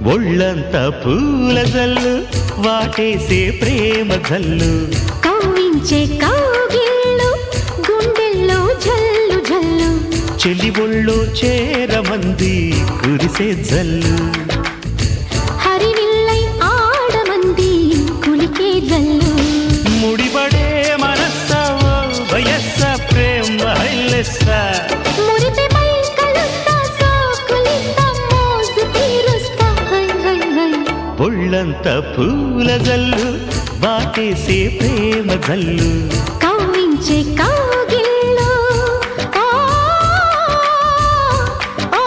ఒళ్ళంత పూల జల్లు వాటేసే ప్రేమ జల్లు కవ్వించే కౌగిళ్ళు గుండెల్లో జల్లు జల్లు చెలి ఒళ్ళు చేరమంది కురిసే జల్లు హరివిల్లై ఆడమంది కులికే జల్లు ముడిపడే మనస్స ఓ వయస్స ప్రేమ హైలెస్స మురిపెపై కలుస్తా సోకులిస్తా మోజు తీరుస్తా హై హై హై ఒళ్ళంత పూల జల్లు వాటేసే ప్రేమ జల్లు కవ్వించే కౌగిళ్ళు ఆ, ఆ,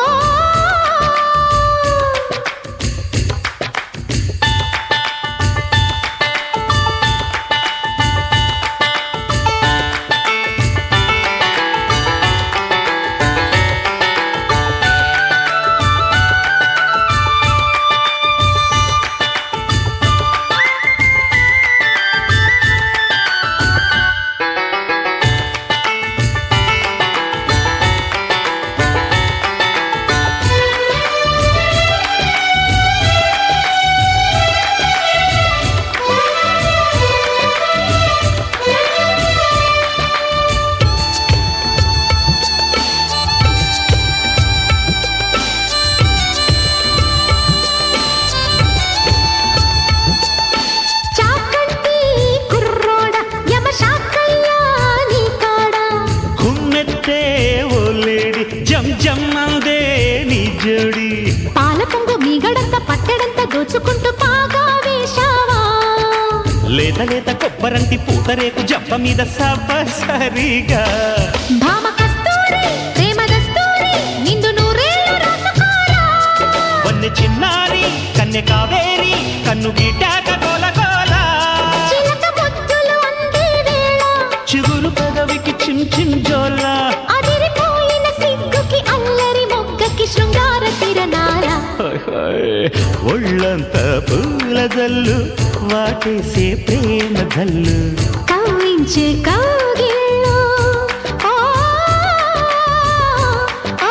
చాకంటి కుర్రోడ యమ శాకయ్యా నీ కాడ కుమ్మెత్తే ఓ లేడి జం జం అందే నీ జోడి పాల పొంగు మీగడంత పట్టెడంత దోచుకుంటూ పాగా వేశావా లేత లేత కొబ్బరంటి పూతరేకు జంప మీద సరిగా భామ కస్తూరి ప్రేమ దస్తూరి నిండు నూరేళ్ళు రాసుకోరా వన్నె చిన్నారి కన్నె కావేరి కన్ను గీటాక గోల గోల చిలక ముద్దులు అందే వేళ చిగురు పెదవికి చిమ్ చిమ్ జోల అదిరిపోయిన సిగ్గుకి అల్లరి మొగ్గకి శృంగార తిరణాల హాయ్ హాయ్. ఒళ్ళంత పూల జల్లు వాటేసే ప్రేమ జల్లు కవ్వించే కౌగిళ్ళు ఆ, ఆ,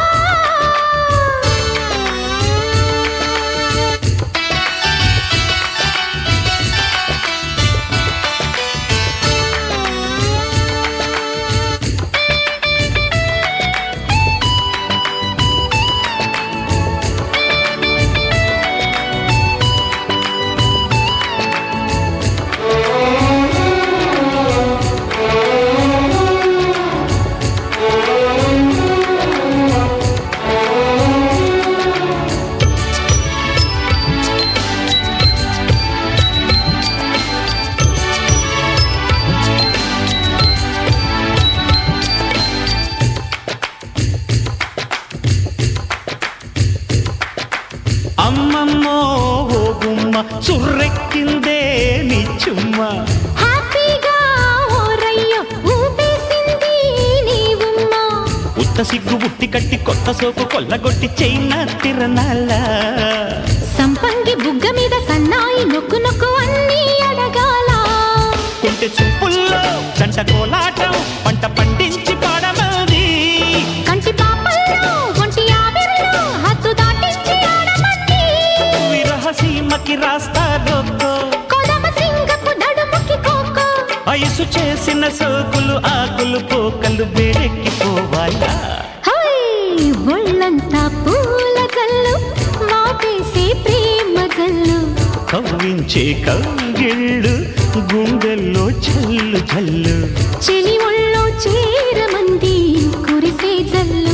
అమ్మమ్మో ఓ గుమ్మ చుర్రెక్కిందే నీ చుమ్మ హ్యాపీగా ఓరయ్యో ఊపేసింది నీ ఉమ్మ ఉత్త సిగ్గు బుట్టి కట్టి కొత్త సోపు కొల్లగొట్టి చైనా తిరణాల సంపంగి బుగ్గ మీద సన్నాయి నొక్కు నొక్కు అన్నీ అడగాల కుంటె చూపుల్లో గంట కోలాటం పంట పండించి పాడమది కంటి పాపల్లో ఒంటి ఆవిరిలో హద్దు దాటించి ఆడమంది విరహ సీమకి రాస్తారో కొదమ సింగపు నడుముకి కోకో వయసు చేసిన సోకులు ఆకులు పోకలు వేడెక్కిపోవాలా హై ఒళ్ళంతా పూల జల్లు మాటేసే ప్రేమ జల్లు కవ్వించే కౌగిళ్ళు గుండెల్లో చల్లు చల్లు చెలి ఒళ్ళో చేరమంది కురిసే జల్లు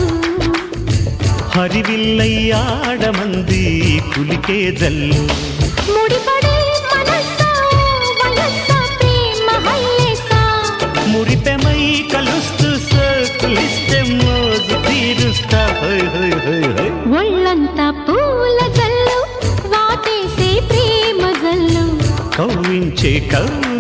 హరివిల్లయ్యాడమంది కులికే జల్లు ముడిపడే మనసా వయసా ప్రేమ హైలేసా మురిపెమై కలుస్తూ సోకులిస్తే మోజు తీరుస్తా హై హై హై హై ఒళ్ళంతా పూల జల్లు వాటేసే ప్రేమ జల్లు కవ్వించే కౌ